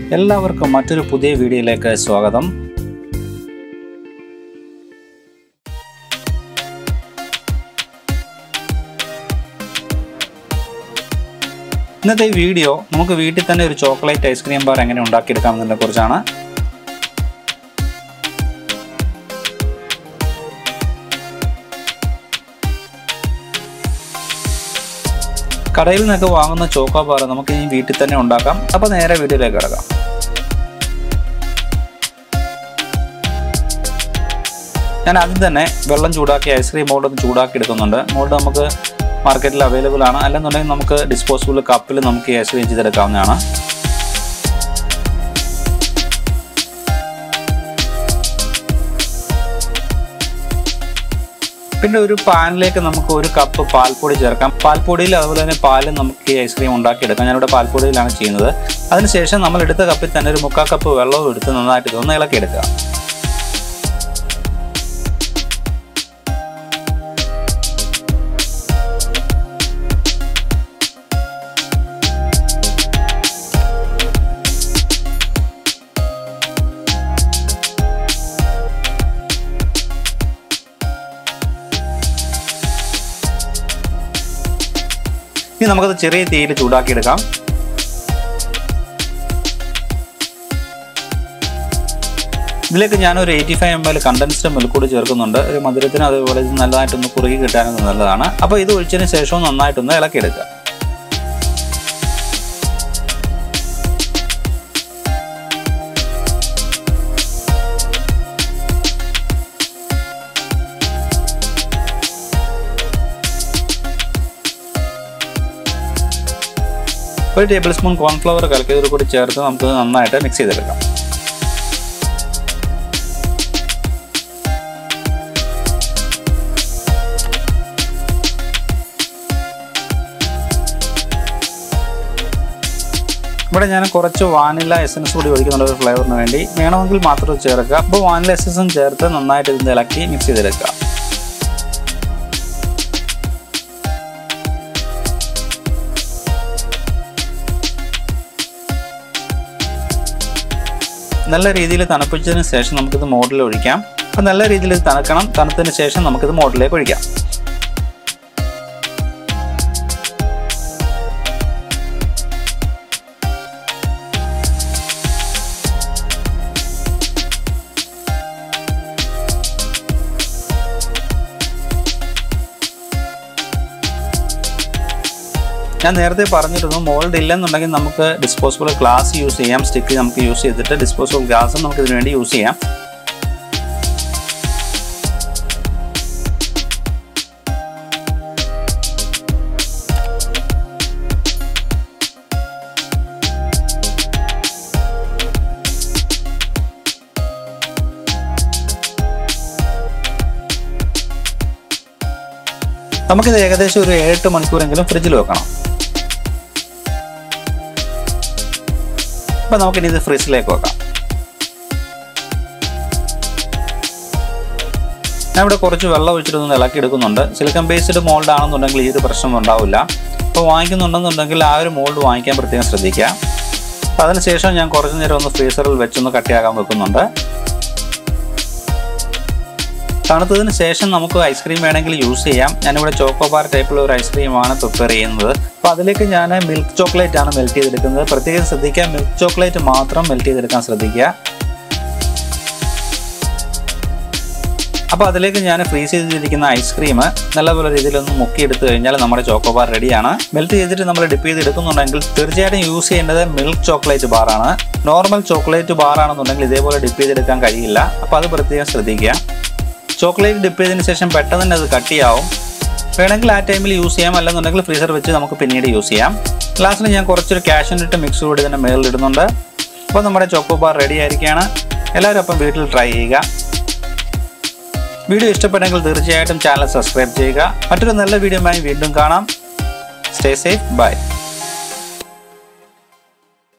എല്ലാവർക്കും മറ്റൊരു പുതിയ വീഡിയോയിലേക്ക് സ്വാഗതം ഇന്നത്തെ ഈ വീഡിയോ നമുക്ക് വീട്ടിൽ തന്നെ ഒരു ചോക്ലേറ്റ് ഐസ്ക്രീം ബാർ എങ്ങനെ ഉണ്ടാക്കിയെടുക്കാമെന്നതിനെ കുറിച്ചാണ് കടയിൽ നിന്നൊക്കെ വാങ്ങുന്ന ചോക്കോ ബാർ നമുക്ക് ഈ വീട്ടിൽ തന്നെ ഉണ്ടാക്കാം അപ്പോൾ നേരെ വീഡിയോയിലേക്ക് കിടക്കാം ഞാൻ ആദ്യം തന്നെ വെള്ളം ചൂടാക്കി ഐസ്ക്രീം മോൾഡ് ഒന്ന് ചൂടാക്കി എടുക്കുന്നുണ്ട് മോൾഡ് നമുക്ക് മാർക്കറ്റിൽ അവൈലബിൾ ആണ് അല്ലെന്നുണ്ടെങ്കിൽ നമുക്ക് ഡിസ്പോസിബിൾ കപ്പിൽ നമുക്ക് ഈ ഐസ്ക്രീം ചെയ്തെടുക്കാവുന്നതാണ് പിന്നെ ഒരു പാനിലേക്ക് നമുക്ക് ഒരു കപ്പ് പാൽപ്പൊടി ചേർക്കാം പാൽപ്പൊടിയിൽ അതുപോലെ തന്നെ പാലും നമുക്ക് ഈ ഐസ്ക്രീം ഉണ്ടാക്കിയെടുക്കാം ഞാനിവിടെ പാൽപ്പൊടിയിലാണ് ചെയ്യുന്നത് അതിനുശേഷം നമ്മൾ എടുത്ത കപ്പിൽ തന്നെ ഒരു മുക്കാൽ കപ്പ് വെള്ളവും എടുത്ത് നന്നായിട്ട് ഇതൊന്ന് ഇളക്കിയെടുക്കുക ഇനി നമുക്കത് ചെറിയ തീയിൽ ചൂടാക്കിയെടുക്കാം ഇതിലേക്ക് ഞാനൊരു eighty five M L condensed milk കൂടി ചേർക്കുന്നുണ്ട് ഒരു മധുരത്തിന് അതുപോലെ ഇത് നല്ലതായിട്ടൊന്ന് കുറുകി കിട്ടാനും നല്ലതാണ് അപ്പോൾ ഇത് ഒഴിച്ചതിന് ശേഷം നന്നായിട്ടൊന്ന് ഇളക്കിയെടുക്കുക ഒരു ടേബിൾ സ്പൂൺ കോൺഫ്ലവർ കലക്കിയതോട് കൂടി ചേർത്ത് നമുക്ക് നന്നായിട്ട് മിക്സ് ചെയ്തെടുക്കാം ഇവിടെ ഞാൻ കുറച്ച് വാനില എസൻസ് കൂടി ഒഴിക്കുന്നുണ്ട് ഒരു ഫ്ലേവറിന് വേണ്ടി വേണമെങ്കിൽ മാത്രം ചേർക്കുക അപ്പോൾ വാനില എസൻസും ചേർത്ത് നന്നായിട്ട് ഇതിന് ഇളക്കി മിക്സ് ചെയ്തെടുക്കുക നല്ല രീതിയിൽ തണുപ്പിച്ചതിന് ശേഷം നമുക്കിത് മോഡിൽ ഒഴിക്കാം അപ്പോൾ നല്ല രീതിയിൽ ഇത് തണുക്കണം തണുത്തതിന് ശേഷം നമുക്കിത് മോഡിലേക്ക് ഒഴിക്കാം ഞാൻ നേരത്തെ പറഞ്ഞിരുന്നു മോൾഡ് ഇല്ലെന്നുണ്ടെങ്കിൽ നമുക്ക് ഡിസ്പോസിബിൾ ഗ്ലാസ് യൂസ് ചെയ്യാം സ്റ്റിക്ക് നമുക്ക് യൂസ് ചെയ്തിട്ട് ഡിസ്പോസിബിൾ ഗ്ലാസ് നമുക്ക് ഇതിനു വേണ്ടി യൂസ് ചെയ്യാം നമുക്കിത് ഏകദേശം ഒരു ഏഴെട്ട് മണിക്കൂറെങ്കിലും ഫ്രിഡ്ജിൽ വെക്കണം അപ്പം നമുക്കിനി ഇത് ഫ്രിഡ്ജിലേക്ക് വെക്കാം ഞാൻ ഇവിടെ കുറച്ച് വെള്ളം ഒഴിച്ചിട്ടൊന്ന് ഇളക്കി എടുക്കുന്നുണ്ട് സിലിക്കൺ ബേസ്ഡ് മോൾഡ് ആണെന്നുണ്ടെങ്കിൽ ഈ ഒരു പ്രശ്നം ഉണ്ടാവില്ല അപ്പോൾ വാങ്ങിക്കുന്നുണ്ടെന്നുണ്ടെങ്കിൽ ആ ഒരു മോൾഡ് വാങ്ങിക്കാൻ പ്രത്യേകം ശ്രദ്ധിക്കുക അപ്പോൾ അതിനുശേഷം ഞാൻ കുറച്ച് നേരം ഒന്ന് ഫ്രീസറിൽ വെച്ചൊന്ന് കട്ടിയാക്കാൻ വെക്കുന്നുണ്ട് തണുത്തതിന് ശേഷം നമുക്ക് ഐസ്ക്രീം വേണമെങ്കിൽ യൂസ് ചെയ്യാം ഞാനിവിടെ ചോക്കോബാർ ടൈപ്പിലുള്ള ഒരു ഐസ്ക്രീമാണ് പ്രിപ്പയർ ചെയ്യുന്നത് അപ്പോൾ അതിലേക്ക് ഞാൻ മിൽക്ക് ചോക്ലേറ്റ് ആണ് മെൽറ്റ് ചെയ്തെടുക്കുന്നത് പ്രത്യേകം ശ്രദ്ധിക്കുക മിൽക്ക് ചോക്ലേറ്റ് മാത്രം മെൽറ്റ് ചെയ്തെടുക്കാൻ ശ്രദ്ധിക്കുക അപ്പോൾ അതിലേക്ക് ഞാൻ ഫ്രീസ് ചെയ്തിരിക്കുന്ന ഐസ്ക്രീം നല്ലപോലെ രീതിയിലൊന്ന് മുക്കിയെടുത്ത് കഴിഞ്ഞാൽ നമ്മുടെ ചോക്കോബാർ റെഡിയാണ് മെൽറ്റ് ചെയ്തിട്ട് നമ്മൾ ഡിപ്പ് ചെയ്ത് എടുക്കുന്നുണ്ടെങ്കിൽ തീർച്ചയായിട്ടും യൂസ് ചെയ്യേണ്ടത് മിൽക്ക് ചോക്ലേറ്റ് ബാറാണ് നോർമൽ ചോക്ലേറ്റ് ബാറാണെന്നുണ്ടെങ്കിൽ ഇതേപോലെ ഡിപ്പ് ചെയ്തെടുക്കാൻ കഴിയില്ല അപ്പോൾ അത് പ്രത്യേകം ശ്രദ്ധിക്കുക ചോക്ലേറ്റ് ഡിപ്പ് ചെയ്തതിന് ശേഷം പെട്ടെന്ന് തന്നെ അത് കട്ടിയാവും വേണമെങ്കിൽ ആ ടൈമിൽ യൂസ് ചെയ്യാം അല്ലെന്നുണ്ടെങ്കിൽ ഫ്രീസർ വെച്ച് നമുക്ക് പിന്നീട് യൂസ് ചെയ്യാം ലാസ്റ്റിൽ ഞാൻ കുറച്ചൊരു കാഷ്യൂനിട്ട് മിക്സ് കൂടി ഇതിൻ്റെ മേളിലിടുന്നുണ്ട് അപ്പോൾ നമ്മുടെ ചോക്കോ ബാർ റെഡി ആയിരിക്കുകയാണ് എല്ലാവരും അപ്പം വീട്ടിൽ ട്രൈ ചെയ്യുക വീഡിയോ ഇഷ്ടപ്പെട്ടെങ്കിൽ തീർച്ചയായിട്ടും ചാനൽ സബ്സ്ക്രൈബ് ചെയ്യുക മറ്റൊരു നല്ല വീഡിയോയുമായി വീണ്ടും കാണാം സ്റ്റേ സേഫ് ബൈ